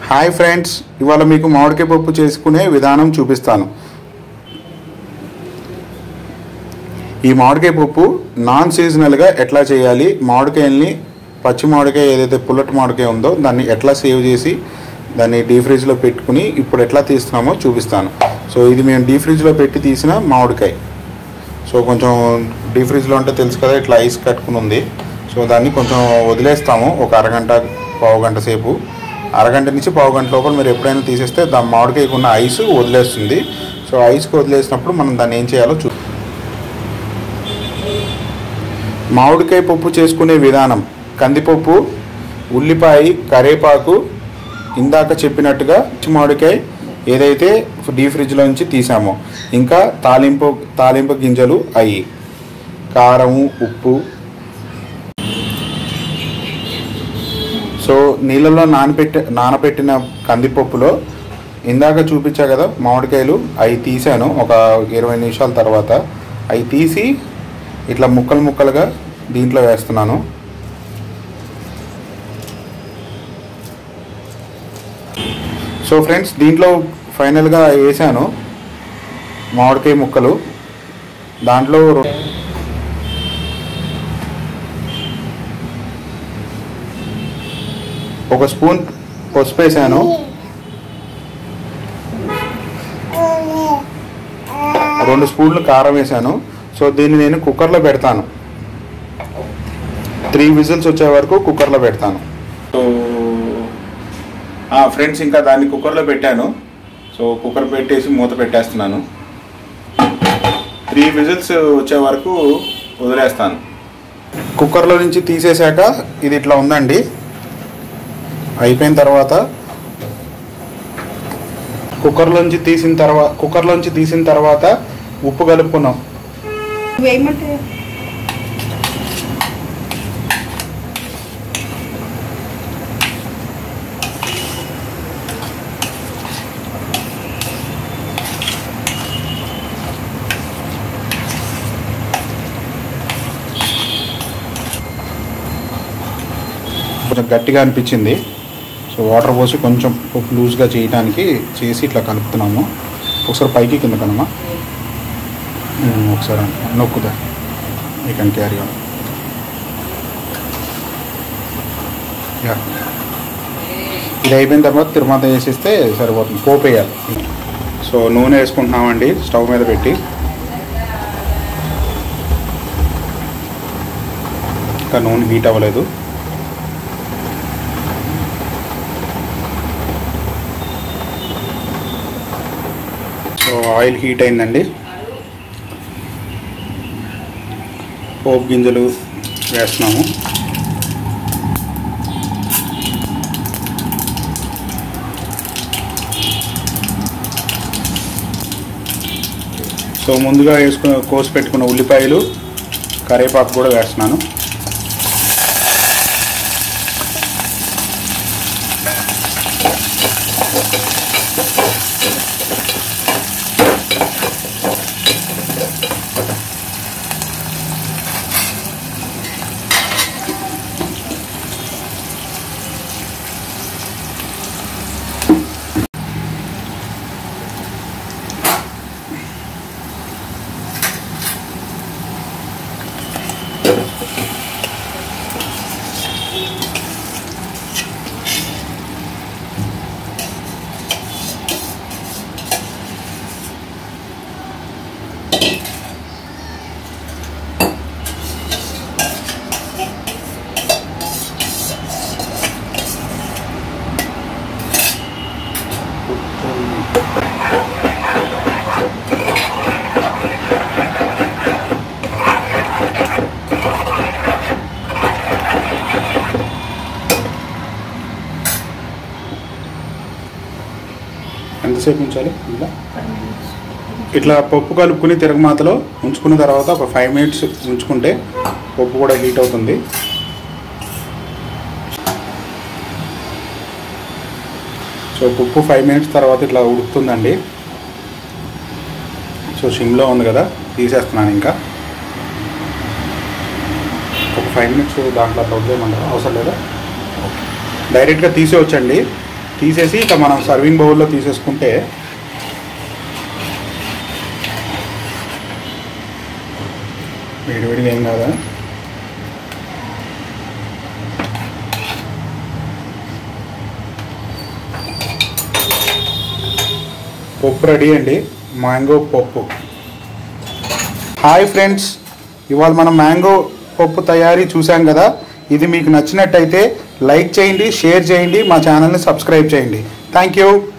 hi friends ఇవాళ మీకు మామిడికాయ పప్పు చేసుకునే విధానం చూపిస్తాను ఈ మామిడికాయ పప్పు నాన్ సీజనల్గా ఎట్లా చేయాలి మామిడికాయల్ని పచ్చి మామిడికాయ ఏదైతే పుల్లటి మామిడికాయ ఉందో దాన్ని ఎట్లా సేవ్ చేసి దాన్ని డీ ఫ్రిడ్జ్లో పెట్టుకుని ఇప్పుడు ఎట్లా తీస్తున్నామో చూపిస్తాను సో ఇది మేము డీ ఫ్రిడ్జ్లో పెట్టి తీసిన మామిడికాయ సో కొంచెం డీ ఫ్రిడ్జ్లో అంటే తెలుసు కదా ఇట్లా ఐస్ కట్టుకుని ఉంది సో దాన్ని కొంచెం వదిలేస్తాము ఒక అరగంట పావు గంట సేపు అరగంట నుంచి పావు గంట లోపల మీరు ఎప్పుడైనా తీసేస్తే దాని మామిడికాయకు ఉన్న ఐస్ వదిలేస్తుంది సో ఐస్కి వదిలేసినప్పుడు మనం దాన్ని ఏం చేయాలో చూ మామిడికాయ పప్పు చేసుకునే విధానం కందిపప్పు ఉల్లిపాయ కరేపాకు ఇందాక చెప్పినట్టుగా పచ్చి మామిడికాయ ఏదైతే డీ ఫ్రిడ్జ్లో నుంచి తీసామో ఇంకా తాలింపు తాలింపు గింజలు అయ్యి కారము ఉప్పు సో నీళ్ళలో నానబెట్టి నానబెట్టిన కందిపప్పులో ఇందాక చూపించా కదా మామిడికాయలు అవి తీసాను ఒక ఇరవై నిమిషాల తర్వాత అవి తీసి ఇట్లా ముక్కలు ముక్కలుగా దీంట్లో వేస్తున్నాను సో ఫ్రెండ్స్ దీంట్లో ఫైనల్గా వేసాను మామిడికాయ ముక్కలు దాంట్లో రొ- ఒక స్పూన్ పసుపు వేసాను రెండు స్పూన్లు కారం వేసాను సో దీన్ని నేను కుక్కర్లో పెడతాను త్రీ విజిల్స్ వచ్చే వరకు కుక్కర్లో పెడతాను సో ఫ్రెండ్స్ ఇంకా దాన్ని కుక్కర్లో పెట్టాను సో కుక్కర్ పెట్టేసి మూత పెట్టేస్తున్నాను త్రీ విజిల్స్ వచ్చే వరకు వదిలేస్తాను కుక్కర్లో నుంచి తీసేశాక ఇది ఇట్లా ఉందండి అయిపోయిన తర్వాత కుక్కర్లోంచి తీసిన తర్వాత కుక్కర్లోంచి తీసిన తర్వాత ఉప్పు కలుపుకున్నాం వేయమంటే కొంచెం గట్టిగా అనిపించింది సో వాటర్ పోసి కొంచెం పప్పు లూజ్గా చేయడానికి చేసి ఇట్లా కలుపుతున్నాము ఒకసారి పైకి కింద కనమా ఒకసారి నొక్కుదా you can carry on yeah ఇది అయిపోయిన తర్వాత తిరుమత వేసేస్తే సరిపోతుంది పోపు వేయాలి సో నూనె వేసుకుంటున్నామండి స్టవ్ మీద పెట్టి ఇంకా నూనె హీట్ అవ్వలేదు సో ఆయిల్ హీట్ అయిందండి పోపు గింజలు వేస్తున్నాము సో ముందుగా వేసుకున్న కోసి పెట్టుకున్న ఉల్లిపాయలు కరివేపాకు కూడా వేస్తున్నాను ఎంతసేపు ఉంచాలి ఇలా ఇట్లా పప్పు కలుపుకుని తిరగమాతలో ఉంచుకున్న తర్వాత ఒక ఫైవ్ మినిట్స్ ఉంచుకుంటే పప్పు కూడా హీట్ అవుతుంది సో పప్పు ఫైవ్ మినిట్స్ తర్వాత ఇట్లా ఉడుకుతుందండి సో సిమ్లో ఉంది కదా తీసేస్తున్నాను ఇంకా ఒక ఫైవ్ మినిట్స్ దాంట్లో అట్లా వదిలేయమంటారా అవసరం లేదా డైరెక్ట్గా తీసేవచ్చండి తీసేసి ఇక మనం సర్వింగ్ బౌల్లో తీసేసుకుంటే వేడివేడిగా ఏం కాదా పప్పు రెడీ అండి మ్యాంగో పప్పు హాయ్ ఫ్రెండ్స్ ఇవాళ మనం మ్యాంగో పప్పు తయారీ చూసాం కదా ఇది మీకు నచ్చినట్టయితే లైక్ చేయండి షేర్ చేయండి మా ఛానల్ని సబ్స్క్రైబ్ చేయండి థ్యాంక్ యూ